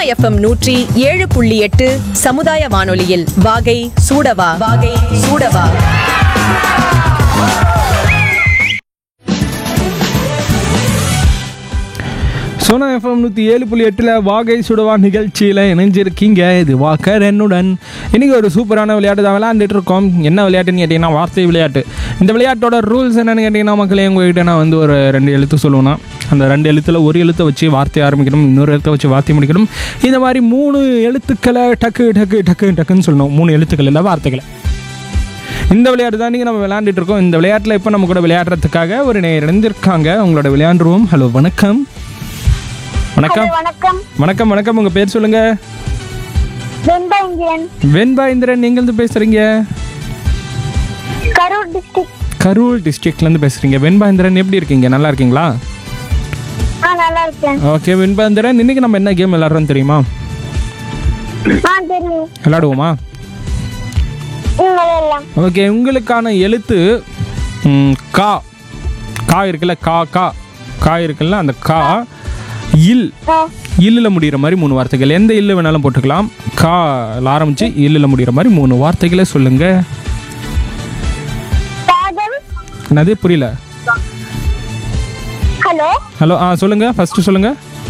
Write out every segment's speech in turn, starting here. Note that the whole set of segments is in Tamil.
எஃப்எம் நூற்றி ஏழு புள்ளி எட்டு சமுதாய வானொலியில் வாகை சூடவா வாகை சூடவா சோனா எஃப்எம் நூற்றி ஏழு புள்ளி எட்டில் வாகை சுடுவா நிகழ்ச்சியில் இணைஞ்சிருக்கீங்க இது வாக்கர் என்னுடன் இன்றைக்கி ஒரு சூப்பரான விளையாட்டு தான் விளையாண்டுட்டு இருக்கோம் என்ன விளையாட்டுன்னு கேட்டிங்கன்னா வார்த்தை விளையாட்டு இந்த விளையாட்டோட ரூல்ஸ் என்னன்னு கேட்டிங்கன்னா மக்களே உங்ககிட்ட நான் வந்து ஒரு ரெண்டு எழுத்து சொல்லுவேன்னா அந்த ரெண்டு எழுத்தில் ஒரு எழுத்தை வச்சு வார்த்தை ஆரம்பிக்கணும் இன்னொரு எழுத்தை வச்சு வார்த்தை முடிக்கணும் இந்த மாதிரி மூணு எழுத்துக்களை டக்கு டக்கு டக்கு டக்குன்னு சொல்லணும் மூணு எழுத்துக்கள் இல்லை வார்த்தைகளை இந்த விளையாட்டு தான் நீங்கள் நம்ம விளையாண்டுட்டு இருக்கோம் இந்த விளையாட்டில் இப்போ நம்ம கூட விளையாடுறதுக்காக ஒரு நேர் இணைந்திருக்காங்க உங்களோட விளையாண்டுருவோம் ஹலோ வணக்கம் வணக்கம் வணக்கம் வணக்கம் வணக்கம் உங்க பேர் சொல்லுங்க வெண்பா இந்தியன் வெண்பா இந்திரன் நீங்க இருந்து பேசுறீங்க கரூர் டிஸ்ட்ரிக்ட் கரூர் டிஸ்ட்ரிக்ட்ல இருந்து பேசுறீங்க வெண்பா இந்திரன் எப்படி இருக்கீங்க நல்லா இருக்கீங்களா ஆ நல்லா இருக்கேன் ஓகே வெண்பா இந்திரன் இன்னைக்கு நம்ம என்ன கேம் விளையாடுறோம் தெரியுமா ஆ தெரியும் விளையாடுவோமா உங்களை எல்லாம் ஓகே உங்களுக்கான எழுத்து ம், கா கா இருக்குல்ல கா கா கா இருக்குல்ல அந்த கா இல் ஆ இல்லில் முடிகிற மாதிரி மூணு வார்த்தைகள் எந்த இல்லு வேணாலும் போட்டுக்கலாம் கால ஆரம்பிச்சு இல்லில் முடிகிற மாதிரி மூணு வார்த்தைகளை சொல்லுங்க காதல் என்னது புரியல ஹலோ ஹலோ ஆ சொல்லுங்க ஃபர்ஸ்ட் சொல்லுங்க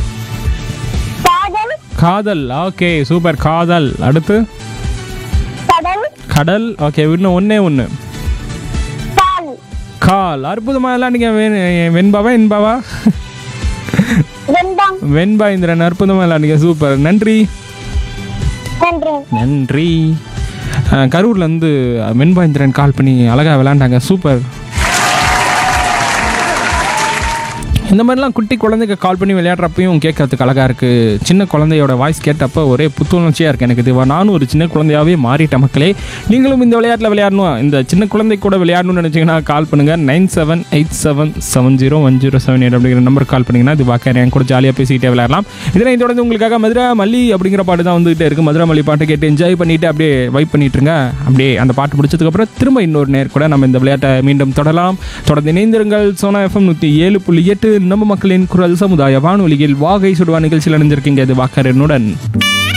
காதல் காதல் ஓகே சூப்பர் காதல் அடுத்து கடல் கடல் ஓகே இன்னும் ஒன்றே ஒன்று பால் கால் அற்புதமாக எல்லாம் நீங்கள் வெண்பாவா என்பாவா வெண்பம் வெண்பா இந்திரன் அற்புதமாக எல்லாம் நீங்கள் சூப்பர் நன்றி நன்றி நன்றி அஹ், கரூர்லேருந்து வெண்பா இந்திரன் கால் பண்ணி அழகாக விளாண்டாங்க சூப்பர் இந்த மாதிரிலாம் குட்டி குழந்தைக்கு கால் பண்ணி விளையாடுறப்பையும் கேட்கறதுக்கு அழகாக இருக்குது சின்ன குழந்தையோட வாய்ஸ் கேட்டப்போ ஒரே புத்துணர்ச்சியாக இருக்குது எனக்கு இது நானும் ஒரு சின்ன குழந்தையாகவே மாறிட்டேன் மக்களே நீங்களும் இந்த விளையாட்டில் விளையாடணும் இந்த சின்ன குழந்தை கூட விளையாடணும்னு நினச்சிங்கன்னா கால் பண்ணுங்கள் nine seven eight seven seven zero one zero seven eight அப்படிங்கிற நம்பர் கால் பண்ணிங்கன்னா இது வாக்கர் என் கூட ஜாலியாக பேசிக்கிட்டே விளையாடலாம் இதனை தொடர்ந்து உங்களுக்காக மதுரை மல்லி அப்படிங்கிற பாட்டு தான் வந்துகிட்டே இருக்குது மதுரை மல்லி பாட்டு கேட்டு என்ஜாய் பண்ணிட்டு அப்படியே வைப் பண்ணிட்டு இருங்க அப்படியே அந்த பாட்டு முடிச்சதுக்கப்புறம் திரும்ப இன்னொரு நேர் கூட நம்ம இந்த விளையாட்டை மீண்டும் தொடரலாம் தொடர்ந்து இணைந்திருங்கள் சோனா எஃப்எம் நூற்றி ஏழு புள்ளி எட்டு நம்ம மக்களின் குரல் சமுதாய வானொலியில் வாகை சுடுவா நிகழ்ச்சியில் இணைஞ்சிருக்கீங்க இது வாக்கரனுடன்